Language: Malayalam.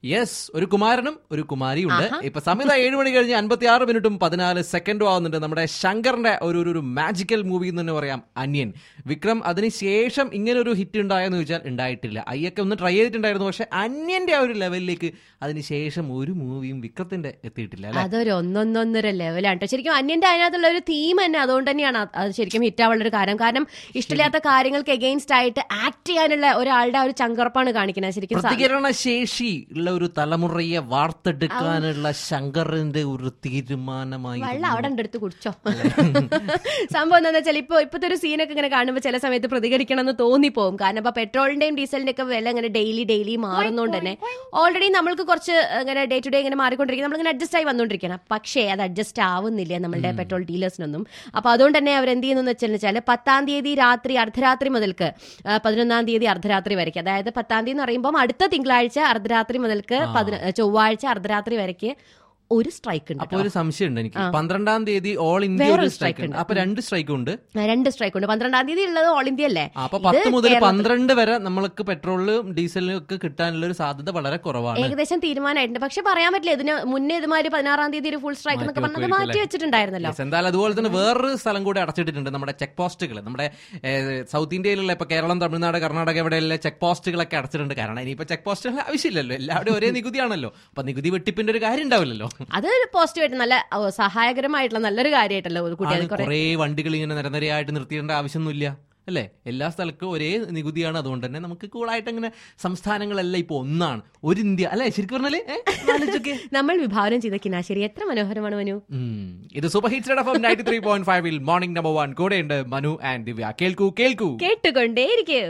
യെസ് ഒരു കുമാരനും ഒരു കുമാരിയും ഉണ്ട് ഇപ്പൊ സമയത്ത് ഏഴ് മണി കഴിഞ്ഞ് അൻപത്തി ആറ് മിനിറ്റും പതിനാല് സെക്കൻഡും ആവുന്നുണ്ട് നമ്മുടെ ശങ്കറിന്റെ ഒരു ഒരു- ഒരു മാജിക്കൽ മൂവി എന്ന് തന്നെ പറയാം അന്യൻ വിക്രം അതിനുശേഷം ഇങ്ങനെ ഒരു ഹിറ്റ് ഉണ്ടായെന്ന് ചോദിച്ചാൽ ഉണ്ടായിട്ടില്ല അയ്യൊക്കെ ഒന്ന് ട്രൈ ചെയ്തിട്ടുണ്ടായിരുന്നു പക്ഷെ അന്യന്റെ ആ ഒരു ലെവലിലേക്ക് അതിനുശേഷം ഒരു മൂവിയും വിക്രത്തിന്റെ എത്തിയിട്ടില്ല അല്ലെ അതൊരു ഒന്നൊന്നൊന്നര ലെവലാണ് കേട്ടോ ശരിക്കും അന്യന്റെ അതിനകത്തുള്ള ഒരു തീം തന്നെ അതുകൊണ്ട് തന്നെയാണ് അത് അത് ശരിക്കും ഹിറ്റ് ആവാനുള്ള ഒരു കാര്യം കാരണം ഇഷ്ടമില്ലാത്ത കാര്യങ്ങൾക്ക് എഗെയിൻസ്റ്റ് ആയിട്ട് ആക്ട് ചെയ്യാനുള്ള ഒരാളുടെ ആ ഒരു ചങ്കറപ്പാണ് കാണിക്കുന്നത് ശരിക്കും സ- പ്രതികരണ ശേഷി ഉള്ള ഒരു തലമുറയെ വാർത്തെടുക്കാനുള്ള ശങ്കറിന്റെ ഒരു തീരുമാനമായി വെള്ളം അവിടെ ഉണ്ട് എടുത്ത് കുടിച്ചോ സംഭവം എന്താണെന്ന് വെച്ചാൽ ഇപ്പൊ ഇപ്പോഴത്തെ ഒരു സീനൊക്കെ ഇങ്ങനെ കാണുമ്പോൾ ചില സമയത്ത് പ്രതികരിക്കണം എന്ന് തോന്നിപ്പോവും കാരണം ഇപ്പൊ പെട്രോളിന്റെയും ഡീസലിന്റെ ഒക്കെ വില ഇങ്ങനെ ഡെയിലി ഡെയിലി മാറുന്നോണ്ട് തന്നെ ഓൾറെഡി നമ്മൾക്ക് കുറച്ച് ഇങ്ങനെ ഡേ ടു ഡേ ഇങ്ങനെ മാറിക്കൊണ്ടിരിക്കും നമ്മളിങ്ങനെ അഡ്ജസ്റ്റ് ആയി വന്നുകൊണ്ടിരിക്കണം പക്ഷേ അത് അഡ്ജസ്റ്റ് ആവുന്നില്ല നമ്മളുടെ പെട്രോൾ ഡീലേഴ്സിനൊന്നും അപ്പൊ അതുകൊണ്ട് തന്നെ അവർ എന്ത് ചെയ്യുന്നു വെച്ചാൽ വെച്ചാൽ പത്താം തീയതി രാത്രി അർദ്ധരാത്രി മുതൽക്ക് ആ, പതിനൊന്നാം തീയതി അർദ്ധരാത്രി വരയ്ക്ക് അതായത് പത്താം തീയതി എന്ന് പറയുമ്പോൾ അടുത്ത തിങ്കളാഴ്ച അർദ്ധരാത്രി മുതൽക്ക് പതിന- ചൊവ്വാഴ്ച അർദ്ധരാത്രി വരയ്ക്ക് ഒരു സ്ട്രൈക്ക് ഉണ്ട് അപ്പൊ ഒരു സംശയം ഉണ്ട് എനിക്ക് പന്ത്രണ്ടാം തീയതി ഓൾ ഇന്ത്യ വേറൊരു ഒരു സ്ട്രൈക്ക് ഉണ്ട് അപ്പൊ രണ്ട് സ്ട്രൈക്ക് ഉണ്ട് ആ, രണ്ട് സ്ട്രൈക്ക് ഉണ്ട് പന്ത്രണ്ടാം തീയതി ഉള്ളത് ഓൾ ഇന്ത്യ അല്ലേ ആ, അപ്പൊ പത്ത് മുതൽ പന്ത്രണ്ട് വരെ നമ്മൾക്ക് പെട്രോളിലും ഡീസലിനും ഒക്കെ കിട്ടാനുള്ള ഒരു സാധ്യത വളരെ കുറവാണ് ഏകദേശം തീരുമാനമായിട്ടുണ്ട് പക്ഷെ പറയാൻ പറ്റില്ല ഇതിന് മുന്നേ ഇതുമാതിരി പതിനാറാം തീയതി ഒരു ഫുൾ സ്ട്രൈക്ക് എന്നൊക്കെ പറഞ്ഞത് മാറ്റി വെച്ചിട്ടുണ്ടായിരുന്നല്ലോ Yes, എന്തായാലും അതുപോലെ തന്നെ വേറൊരു സ്ഥലം കൂടി അടച്ചിട്ടിട്ടുണ്ട് നമ്മുടെ ചെക്ക് പോസ്റ്റുകൾ നമ്മുടെ ഏഹ്, സൗത്ത് ഇന്ത്യയിലുള്ള ഇപ്പൊ കേരളം തമിഴ്നാട് കർണാടക ഇവിടെയുള്ള ചെക്ക് പോസ്റ്റുകളൊക്കെ അടച്ചിട്ടുണ്ട് കാരണം ഇനിയിപ്പോ ചെക്ക് പോസ്റ്റുകൾ ആവശ്യമില്ലല്ലോ എല്ലാവരും ഒരേ നികുതിയാണല്ലോ അപ്പൊ നികുതി വെട്ടിപ്പിന്റെ ഒരു കാര്യം ഉണ്ടാവില്ലല്ലോ അതൊരു പോസിറ്റീവായിട്ട് നല്ല ഓ, സഹായകരമായിട്ടുള്ള നല്ലൊരു കാര്യമായിട്ടല്ലോ കുട്ടികൾ കുറെ കുറെ വണ്ടികൾ ഇങ്ങനെ നിരനിരയായിട്ട് നിർത്തിയിടേണ്ട ആവശ്യമൊന്നുമില്ല അല്ലേ എല്ലാ സ്ഥലത്തും ഒരേ നികുതിയാണ് അതുകൊണ്ട് തന്നെ നമുക്ക് കൂളായിട്ട് അങ്ങനെ സംസ്ഥാനങ്ങളെല്ലാം ഇപ്പൊ ഒന്നാണ് ഒരു ഇന്ത്യ അല്ലെ ശരിക്കും പറഞ്ഞാല് ഏ? ആലോചിച്ചോക്കിയേ. നമ്മൾ വിഭാവനം ചെയ്ത കിനാശേരി എത്ര മനോഹരമാണ് മനു ഉം. ഇത് super hits ninety three point ഫൈവിൽ മോർണിംഗ് നമ്പർ വൺ കൂടെ ഉണ്ട് മനു ആൻഡ് ദിവ്യ കേൾക്കൂ കേൾക്കൂ കേട്ടുകൊണ്ടേയിരിക്കും